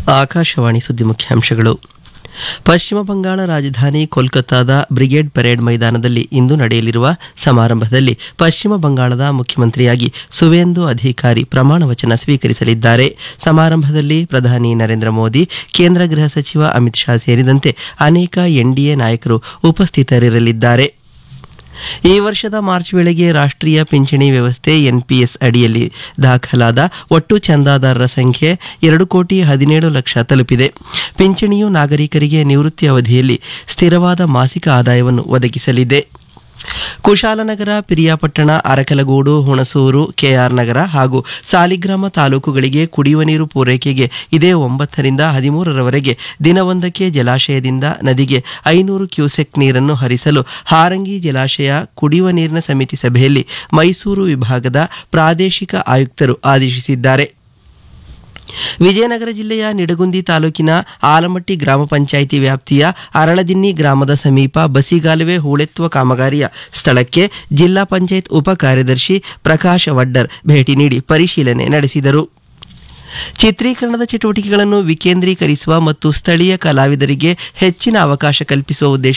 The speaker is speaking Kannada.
ಆಕಾಶವಾಣಿ ಸುದ್ದಿ ಮುಖ್ಯಾಂಶಗಳು ಪಶ್ಚಿಮ ಬಂಗಾಳ ರಾಜಧಾನಿ ಕೋಲ್ಕತ್ತಾದ ಬ್ರಿಗೇಡ್ ಪರೇಡ್ ಮೈದಾನದಲ್ಲಿ ಇಂದು ನಡೆಯಲಿರುವ ಸಮಾರಂಭದಲ್ಲಿ ಪಶ್ಚಿಮ ಬಂಗಾಳದ ಮುಖ್ಯಮಂತ್ರಿಯಾಗಿ ಸುವೇಂದು ಅಧಿಕಾರಿ ಪ್ರಮಾಣ ವಚನ ಸ್ವೀಕರಿಸಲಿದ್ದಾರೆ ಸಮಾರಂಭದಲ್ಲಿ ಪ್ರಧಾನಿ ನರೇಂದ್ರ ಮೋದಿ ಕೇಂದ್ರ ಗೃಹ ಸಚಿವ ಅಮಿತ್ ಶಾ ಸೇರಿದಂತೆ ಅನೇಕ ಎನ್ಡಿಎ ನಾಯಕರು ಉಪಸ್ಥಿತರಿರಲಿದ್ದಾರೆ ಈ ವರ್ಷದ ಮಾರ್ಚ್ ವೇಳೆಗೆ ರಾಷ್ಟ್ರೀಯ ಪಿಂಚಣಿ ವ್ಯವಸ್ಥೆ ಎನ್ಪಿಎಸ್ ಅಡಿಯಲ್ಲಿ ದಾಖಲಾದ ಒಟ್ಟು ಚಂದಾದಾರರ ಸಂಖ್ಯೆ ಎರಡು ಕೋಟಿ ಹದಿನೇಳು ಲಕ್ಷ ತಲುಪಿದೆ ಪಿಂಚಣಿಯು ನಾಗರಿಕರಿಗೆ ನಿವೃತ್ತಿ ಅವಧಿಯಲ್ಲಿ ಸ್ಥಿರವಾದ ಮಾಸಿಕ ಆದಾಯವನ್ನು ಒದಗಿಸಲಿದೆ ಕುಶಾಲನಗರ ಪಿರಿಯಾಪಟ್ಟಣ ಅರಕಲಗೂಡು ಹುಣಸೂರು ಕೆಆರ್ ನಗರ ಹಾಗೂ ಸಾಲಿಗ್ರಾಮ ತಾಲೂಕುಗಳಿಗೆ ಕುಡಿಯುವ ನೀರು ಪೂರೈಕೆಗೆ ಇದೇ ಒಂಬತ್ತರಿಂದ ಹದಿಮೂರರವರೆಗೆ ದಿನವೊಂದಕ್ಕೆ ಜಲಾಶಯದಿಂದ ನದಿಗೆ ಐನೂರು ಕ್ಯೂಸೆಕ್ ನೀರನ್ನು ಹರಿಸಲು ಹಾರಂಗಿ ಜಲಾಶಯ ಕುಡಿಯುವ ನೀರಿನ ಸಮಿತಿ ಸಭೆಯಲ್ಲಿ ಮೈಸೂರು ವಿಭಾಗದ ಪ್ರಾದೇಶಿಕ ಆಯುಕ್ತರು ಆದೇಶಿಸಿದ್ದಾರೆ ವಿಜಯನಗರ ಜಿಲ್ಲೆಯ ನಿಡಗುಂದಿ ತಾಲೂಕಿನ ಆಲಮಟ್ಟಿ ಗ್ರಾಮ ಪಂಚಾಯಿತಿ ವ್ಯಾಪ್ತಿಯ ಅರಳದಿನ್ನಿ ಗ್ರಾಮದ ಸಮೀಪ ಬಸಿಗಾಲುವೆ ಹೂಳೆತ್ತುವ ಕಾಮಗಾರಿಯ ಸ್ಥಳಕ್ಕೆ ಜಿಲ್ಲಾ ಪಂಚಾಯತ್ ಉಪ ಕಾರ್ಯದರ್ಶಿ ಪ್ರಕಾಶ್ ವಡ್ಡರ್ ಭೇಟಿ ನೀಡಿ ಪರಿಶೀಲನೆ ನಡೆಸಿದರು ಚಿತ್ರೀಕರಣದ ಚಟುವಟಿಕೆಗಳನ್ನು ವಿಕೇಂದ್ರೀಕರಿಸುವ ಮತ್ತು ಸ್ಥಳೀಯ ಕಲಾವಿದರಿಗೆ ಹೆಚ್ಚಿನ ಅವಕಾಶ ಕಲ್ಪಿಸುವ ಉದ್ದೇಶ